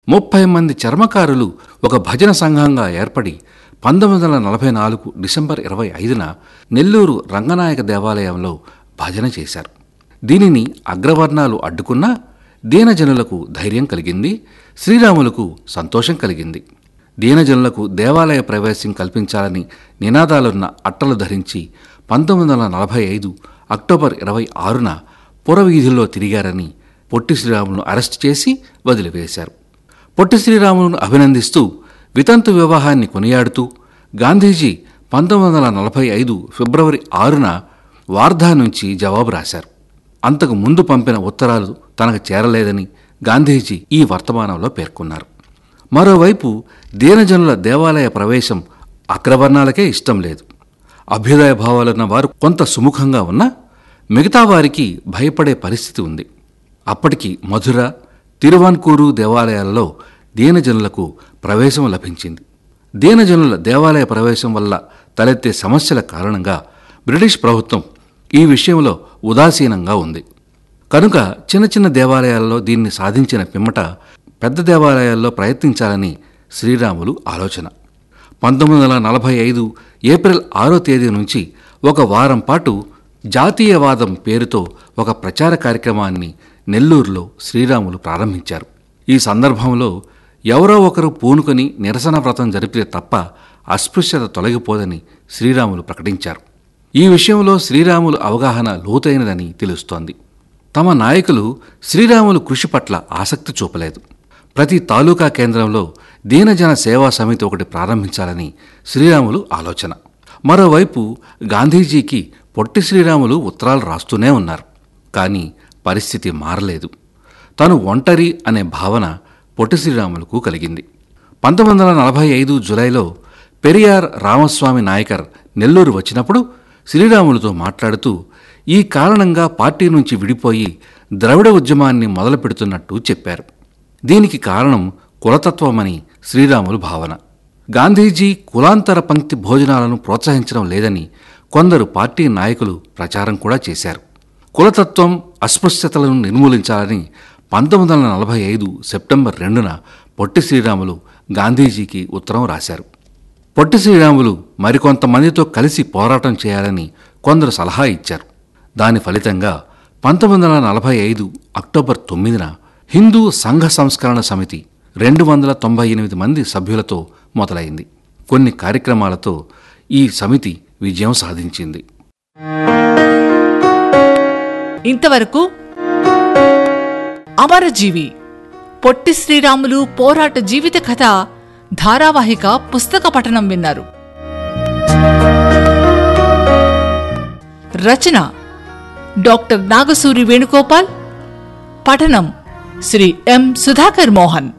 ముప్పై మంది చర్మకారులు ఒక భజన సంఘంగా ఏర్పడి పంతొమ్మిది వందల నలభై నాలుగు డిసెంబర్ ఇరవై ఐదున నెల్లూరు రంగనాయక దేవాలయంలో భజన చేశారు దీనిని అగ్రవర్ణాలు అడ్డుకున్నా దీనజనులకు ధైర్యం కలిగింది శ్రీరాములకు సంతోషం కలిగింది దీనజనులకు దేవాలయ ప్రవేశం కల్పించాలని నినాదాలున్న అట్టలు ధరించి పంతొమ్మిది వందల నలభై ఐదు అక్టోబర్ ఇరవై ఆరున పురవీధుల్లో తిరిగారని పొట్టి శ్రీరాములను అరెస్ట్ చేసి వదిలివేశారు పొట్టి శ్రీరాములను అభినందిస్తూ వితంతు వివాహాన్ని కొనియాడుతూ గాంధీజీ పంతొమ్మిది వందల నలభై ఐదు ఫిబ్రవరి ఆరున వార్ధా నుంచి జవాబు రాశారు అంతకు ముందు పంపిన ఉత్తరాలు తనకు చేరలేదని గాంధీజీ ఈ వర్తమానంలో పేర్కొన్నారు మరోవైపు దీనజనుల దేవాలయ ప్రవేశం అగ్రవర్ణాలకే ఇష్టం లేదు అభ్యుదయ భావాలున్న వారు కొంత సుముఖంగా ఉన్నా మిగతా వారికి భయపడే పరిస్థితి ఉంది అప్పటికి మధుర తిరువాన్కూరు దేవాలయాలలో దీనజనులకు ప్రవేశం లభించింది దీనజనుల దేవాలయ ప్రవేశం వల్ల తలెత్తే సమస్యల కారణంగా బ్రిటిష్ ప్రభుత్వం ఈ విషయంలో ఉదాసీనంగా ఉంది కనుక చిన్న చిన్న దేవాలయాల్లో దీన్ని సాధించిన పిమ్మట పెద్ద దేవాలయాల్లో ప్రయత్నించాలని శ్రీరాములు ఆలోచన పంతొమ్మిది వందల నలభై ఐదు ఏప్రిల్ ఆరో తేదీ నుంచి ఒక వారం పాటు జాతీయవాదం పేరుతో ఒక ప్రచార కార్యక్రమాన్ని నెల్లూరులో శ్రీరాములు ప్రారంభించారు ఈ సందర్భంలో ఎవరో ఒకరు పూనుకొని నిరసన వ్రతం జరిపితే తప్ప అస్పృశ్యత తొలగిపోదని శ్రీరాములు ప్రకటించారు ఈ విషయంలో శ్రీరాములు అవగాహన లోతైనదని తెలుస్తోంది తమ నాయకులు శ్రీరాములు కృషి పట్ల ఆసక్తి చూపలేదు ప్రతి తాలూకా కేంద్రంలో దీనజన సేవా సమితి ఒకటి ప్రారంభించాలని శ్రీరాములు ఆలోచన మరోవైపు గాంధీజీకి పొట్టి శ్రీరాములు ఉత్తరాలు రాస్తూనే ఉన్నారు కానీ పరిస్థితి మారలేదు తను ఒంటరి అనే భావన పొట్టి శ్రీరాములకు కలిగింది పంతొమ్మిది వందల నలభై ఐదు జులైలో పెరియార్ రామస్వామి నాయకర్ నెల్లూరు వచ్చినప్పుడు శ్రీరాములతో మాట్లాడుతూ ఈ కారణంగా పార్టీ నుంచి విడిపోయి ద్రవిడ ఉద్యమాన్ని మొదలుపెడుతున్నట్టు చెప్పారు దీనికి కారణం కులతత్వమని శ్రీరాములు భావన గాంధీజీ కులాంతర పంక్తి భోజనాలను ప్రోత్సహించడం లేదని కొందరు పార్టీ నాయకులు ప్రచారం కూడా చేశారు కులతత్వం అస్పృశ్యతలను నిర్మూలించాలని పంతొమ్మిది వందల నలభై ఐదు సెప్టెంబర్ రెండున పొట్టి శ్రీరాములు గాంధీజీకి ఉత్తరం రాశారు పొట్టి శ్రీరాములు మరికొంతమందితో కలిసి పోరాటం చేయాలని కొందరు సలహా ఇచ్చారు దాని ఫలితంగా పంతొమ్మిది వందల నలభై ఐదు అక్టోబర్ తొమ్మిదిన హిందూ సంఘ సంస్కరణ సమితి రెండు వందల తొంభై ఎనిమిది మంది సభ్యులతో మొదలైంది కొన్ని కార్యక్రమాలతో ఈ సమితి విజయం సాధించింది ఇంతవరకు అమరజీవి పొట్టి శ్రీరాములు పోరాట జీవిత కథ ధారావాహిక పుస్తక పఠనం విన్నారు రచన డాక్టర్ నాగసూరి వేణుగోపాల్ పఠనం శ్రీ ఎం సుధాకర్ మోహన్